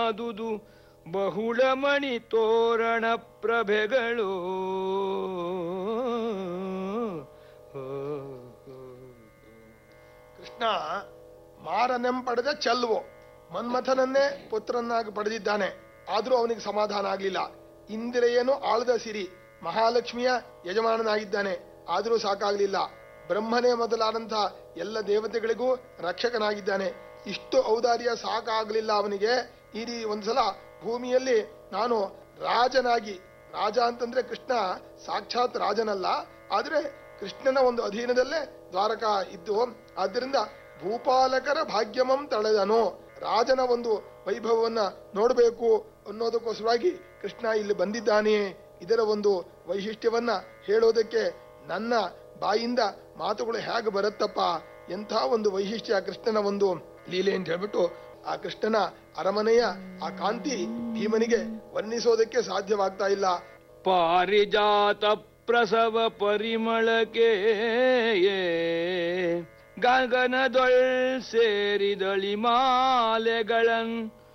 ಮಾದುದು ಬಹುಳಮಣಿ ತೋರಣ ಪ್ರಭೆಗಳು ಕೃಷ್ಣ ಮಾರನೆಂಪಡೆದ ಚೆಲ್ವೋ ಮನ್ಮಥನನ್ನೇ ಪುತ್ರನಾಗಿ ಪಡೆದಿದ್ದಾನೆ ಆದ್ರೂ ಅವನಿಗೆ ಸಮಾಧಾನ ಆಗ್ಲಿಲ್ಲ ಇಂದಿರೆಯನ್ನು ಆಳದ ಸಿರಿ ಮಹಾಲಕ್ಷ್ಮಿಯ ಯಜಮಾನನಾಗಿದ್ದಾನೆ ಆದ್ರೂ ಸಾಕಾಗ್ಲಿಲ್ಲ ಬ್ರಹ್ಮನೇ ಮೊದಲಾದಂಥ ಎಲ್ಲ ದೇವತೆಗಳಿಗೂ ರಕ್ಷಕನಾಗಿದ್ದಾನೆ ಇಷ್ಟು ಔದಾರ್ಯ ಸಾಕಾಗ್ಲಿಲ್ಲ ಅವನಿಗೆ ಈ ರೀ ಒಂದ್ಸಲ ಭೂಮಿಯಲ್ಲಿ ನಾನು ರಾಜನಾಗಿ ರಾಜ ಅಂತಂದ್ರೆ ಕೃಷ್ಣ ಸಾಕ್ಷಾತ್ ರಾಜನಲ್ಲ ಆದ್ರೆ ಕೃಷ್ಣನ ಒಂದು ಅಧೀನದಲ್ಲೇ ದ್ವಾರಕ ಇದ್ದು ಆದ್ದರಿಂದ ಭೂಪಾಲಕರ ಭಾಗ್ಯಮಂ ತಳೆದನು ರಾಜನ ಒಂದು ವೈಭವವನ್ನ ನೋಡಬೇಕು ಅನ್ನೋದಕ್ಕೋಸ್ಕರವಾಗಿ ಕೃಷ್ಣ ಇಲ್ಲಿ ಬಂದಿದ್ದಾನೆ ಇದರ ಒಂದು ವೈಶಿಷ್ಟ್ಯವನ್ನ ಹೇಳೋದಕ್ಕೆ ನನ್ನ ಬಾಯಿಂದ ಮಾತುಗಳು ಹೇಗೆ ಬರುತ್ತಪ್ಪ ಎಂಥ ಒಂದು ವೈಶಿಷ್ಟ್ಯ ಕೃಷ್ಣನ ಒಂದು ಲೀಲೆ ಅಂತ ಹೇಳ್ಬಿಟ್ಟು ಆ ಕೃಷ್ಣನ ಅರಮನೆಯ ಆ ಕಾಂತಿ ಭೀಮನಿಗೆ ವರ್ಣಿಸೋದಕ್ಕೆ ಸಾಧ್ಯವಾಗ್ತಾ ಇಲ್ಲ ಪಾರಿಜಾತ ಪ್ರಸವ ಪರಿಮಳಕ್ಕೆ ಗಗನದೊಳ್ ಸೇರಿದಳಿ ಮಾಲೆಗಳನ್